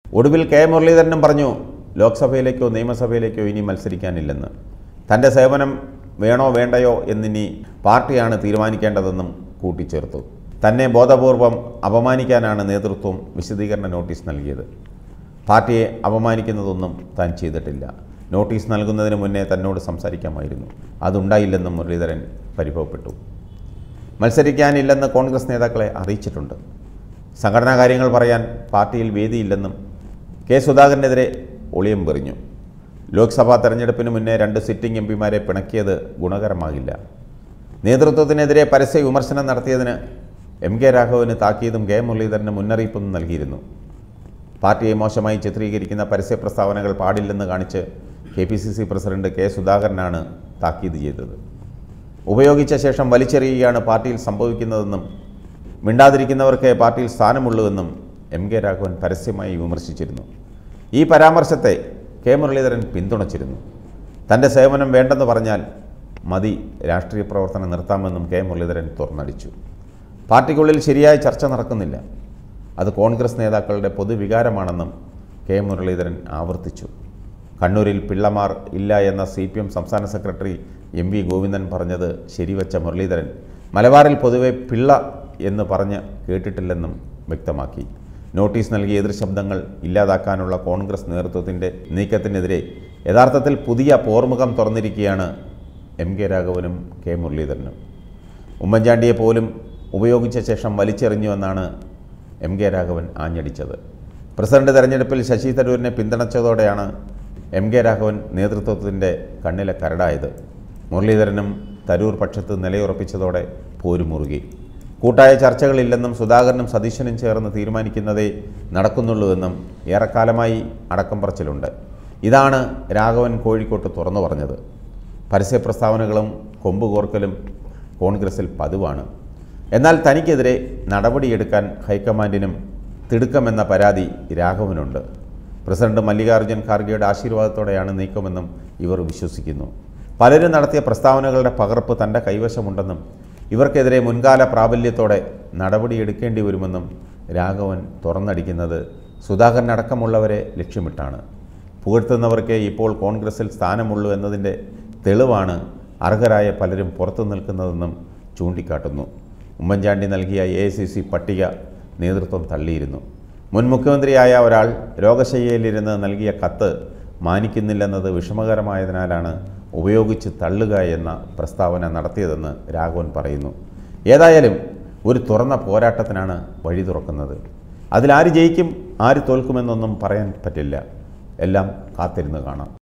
ഒടുവിൽ കെ മുരളീധരനും പറഞ്ഞു ലോക്സഭയിലേക്കോ നിയമസഭയിലേക്കോ ഇനി മത്സരിക്കാനില്ലെന്ന് തൻ്റെ സേവനം വേണോ വേണ്ടയോ എന്നിനി പാർട്ടിയാണ് തീരുമാനിക്കേണ്ടതെന്നും കൂട്ടിച്ചേർത്തു തന്നെ ബോധപൂർവം അപമാനിക്കാനാണ് നേതൃത്വം വിശദീകരണ നോട്ടീസ് നൽകിയത് പാർട്ടിയെ അപമാനിക്കുന്നതൊന്നും താൻ ചെയ്തിട്ടില്ല നോട്ടീസ് നൽകുന്നതിന് മുന്നേ തന്നോട് സംസാരിക്കാമായിരുന്നു അതുണ്ടായില്ലെന്നും മുരളീധരൻ പരിഭവപ്പെട്ടു മത്സരിക്കാനില്ലെന്ന് കോൺഗ്രസ് നേതാക്കളെ അറിയിച്ചിട്ടുണ്ട് സംഘടനാ കാര്യങ്ങൾ പറയാൻ പാർട്ടിയിൽ വേദിയില്ലെന്നും കെ സുധാകരനെതിരെ ഒളിയം പെറിഞ്ഞു ലോക്സഭാ തെരഞ്ഞെടുപ്പിന് മുന്നേ രണ്ട് സിറ്റിംഗ് എം പിമാരെ പിണക്കിയത് ഗുണകരമാകില്ല നേതൃത്വത്തിനെതിരെ പരസ്യ വിമർശനം നടത്തിയതിന് എം കെ രാഘവന് താക്കീതും കെ മുരളീധരന് മുന്നറിയിപ്പും നൽകിയിരുന്നു പാർട്ടിയെ മോശമായി ചിത്രീകരിക്കുന്ന പരസ്യ പ്രസ്താവനകൾ പാടില്ലെന്ന് കാണിച്ച് K P C C president K സുധാകരനാണ് താക്കീത് ചെയ്തത് ഉപയോഗിച്ച ശേഷം വലിച്ചെറിയുകയാണ് പാർട്ടിയിൽ സംഭവിക്കുന്നതെന്നും മിണ്ടാതിരിക്കുന്നവർക്ക് പാർട്ടിയിൽ സ്ഥാനമുള്ളൂവെന്നും എം കെ രാഘവൻ പരസ്യമായി വിമർശിച്ചിരുന്നു ഈ പരാമർശത്തെ കെ മുരളീധരൻ പിന്തുണച്ചിരുന്നു തൻ്റെ സേവനം വേണ്ടെന്ന് പറഞ്ഞാൽ മതി രാഷ്ട്രീയ പ്രവർത്തനം നിർത്താമെന്നും കെ മുരളീധരൻ തുറന്നടിച്ചു പാർട്ടിക്കുള്ളിൽ ശരിയായ ചർച്ച നടക്കുന്നില്ല അത് കോൺഗ്രസ് നേതാക്കളുടെ പൊതുവികാരമാണെന്നും കെ മുരളീധരൻ ആവർത്തിച്ചു കണ്ണൂരിൽ പിള്ളമാർ ഇല്ല എന്ന സി പി എം സംസ്ഥാന സെക്രട്ടറി എം വി ഗോവിന്ദൻ പറഞ്ഞത് ശരിവച്ച മുരളീധരൻ മലബാറിൽ പൊതുവെ പിള്ള എന്ന് പറഞ്ഞ് കേട്ടിട്ടില്ലെന്നും വ്യക്തമാക്കി നോട്ടീസ് നൽകിയ എതിർ ശബ്ദങ്ങൾ ഇല്ലാതാക്കാനുള്ള കോൺഗ്രസ് നേതൃത്വത്തിൻ്റെ നീക്കത്തിനെതിരെ യഥാർത്ഥത്തിൽ പുതിയ പോർമുഖം തുറന്നിരിക്കുകയാണ് എം കെ രാഘവനും കെ മുരളീധരനും ഉമ്മൻചാണ്ടിയെ പോലും ഉപയോഗിച്ച ശേഷം വലിച്ചെറിഞ്ഞുവെന്നാണ് എം കെ രാഘവൻ ആഞ്ഞടിച്ചത് പ്രസിഡന്റ് തെരഞ്ഞെടുപ്പിൽ ശശി തരൂരിനെ പിന്തുണച്ചതോടെയാണ് എം കെ രാഘവൻ നേതൃത്വത്തിൻ്റെ കണ്ണിലെ കരടായത് മുരളീധരനും തരൂർ പക്ഷത്ത് നിലയുറപ്പിച്ചതോടെ പോരുമുറുകി കൂട്ടായ ചർച്ചകളില്ലെന്നും സുധാകരനും സതീശനും ചേർന്ന് തീരുമാനിക്കുന്നതേ നടക്കുന്നുള്ളൂവെന്നും ഏറെക്കാലമായി അടക്കം പറച്ചിലുണ്ട് ഇതാണ് രാഘവൻ കോഴിക്കോട്ട് തുറന്നു പറഞ്ഞത് പരസ്യ പ്രസ്താവനകളും കൊമ്പുകോർക്കലും കോൺഗ്രസിൽ പതിവാണ് എന്നാൽ തനിക്കെതിരെ നടപടിയെടുക്കാൻ ഹൈക്കമാൻഡിനും തിടുക്കമെന്ന പരാതി രാഘവനുണ്ട് പ്രസിഡന്റ് മല്ലികാർജ്ജുൻ ഖാർഗെയുടെ ആശീർവാദത്തോടെയാണ് നീക്കമെന്നും ഇവർ വിശ്വസിക്കുന്നു പലരും നടത്തിയ പ്രസ്താവനകളുടെ പകർപ്പ് തൻ്റെ കൈവശമുണ്ടെന്നും ഇവർക്കെതിരെ മുൻകാല പ്രാബല്യത്തോടെ നടപടിയെടുക്കേണ്ടി വരുമെന്നും രാഘവൻ തുറന്നടിക്കുന്നത് സുധാകരനടക്കമുള്ളവരെ ലക്ഷ്യമിട്ടാണ് പുകഴ്ത്തുന്നവർക്ക് ഇപ്പോൾ കോൺഗ്രസിൽ സ്ഥാനമുള്ളൂ എന്നതിൻ്റെ തെളിവാണ് അർഹരായ പലരും പുറത്തു നിൽക്കുന്നതെന്നും ചൂണ്ടിക്കാട്ടുന്നു ഉമ്മൻചാണ്ടി നൽകിയ എ പട്ടിക നേതൃത്വം തള്ളിയിരുന്നു മുൻ മുഖ്യമന്ത്രിയായ ഒരാൾ രോഗശയ്യയിലിരുന്ന് നൽകിയ കത്ത് മാനിക്കുന്നില്ലെന്നത് വിഷമകരമായതിനാലാണ് ഉപയോഗിച്ച് തള്ളുക എന്ന പ്രസ്താവന നടത്തിയതെന്ന് രാഘവൻ പറയുന്നു ഏതായാലും ഒരു തുറന്ന പോരാട്ടത്തിനാണ് വഴി തുറക്കുന്നത് അതിലാര് ജയിക്കും ആര് തോൽക്കുമെന്നൊന്നും പറയാൻ പറ്റില്ല എല്ലാം കാത്തിരുന്ന് കാണാം